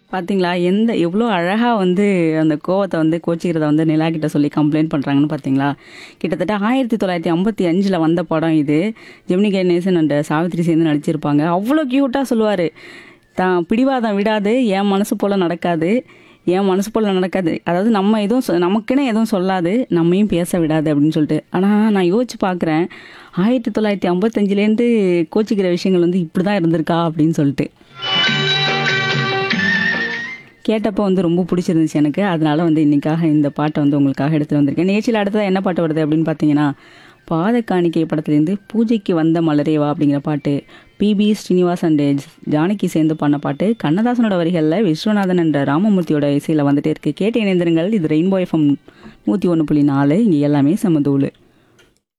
பார்த்தீங்களா? எந்த எவ்வளோ அழகா வந்து அந்த கோவத்த வந்து கோச்சிக்கிறத வந்து நிலா கிட்ட சொல்லி கம்ப்ளைண்ட் பண்றாங்கன்னு பார்த்தீங்களா? கிட்டத்தட்ட 1955ல வந்த படம் இது. ஜெமினி கணேசன் அண்ட் சாவித்திரி சேர்ந்து நடிச்சிருப்பாங்க. அவ்வளோ கியூட்டா சொல்லுவாரு. தான் பிடிவாதம் விடாது, என் மனசு போல நடக்காது, என் மனசு போல நடக்காது. அதாவது நம்ம எதுவும் சொ நமக்குன்னு எதுவும் சொல்லாது, நம்மையும் பேச விடாது அப்படின்னு சொல்லிட்டு. ஆனா நான் யோசிச்சு பார்க்குறேன், 1955லேருந்து கோச்சிக்கிற விஷயங்கள் வந்து இப்படி தான் இருந்திருக்கா அப்படின்னு சொல்லிட்டு. கேட்டப்போ வந்து ரொம்ப பிடிச்சிருந்துச்சு எனக்கு. அதனால வந்து இன்னைக்காக இந்த பாட்ட வந்து உங்களுக்காக எடுத்துட்டு வந்திருக்கேன். நிகழ்ச்சியில அடுத்ததா என்ன பாட்டு வருது அப்படின்னு பார்த்தீங்கன்னா, பாதகாணிக்கை படத்துலேருந்து பூஜைக்கு வந்த மலரே வா அப்படிங்கிற பாட்டு. பி.பி. ஸ்ரீனிவாஸ் அண்ட் ஜானகி சேர்ந்து பாடின பாட்டு. கண்ணதாசனோட வரிகள்ல விஸ்வநாதன் என்ற ராமமூர்த்தியோட இசையில வந்துட்டே இருக்கு. கேட்டு இணைந்திருங்கள். இது ரெயின்போ எஃப்எம் 101.4 இங்க எல்லாமே சமதூளு.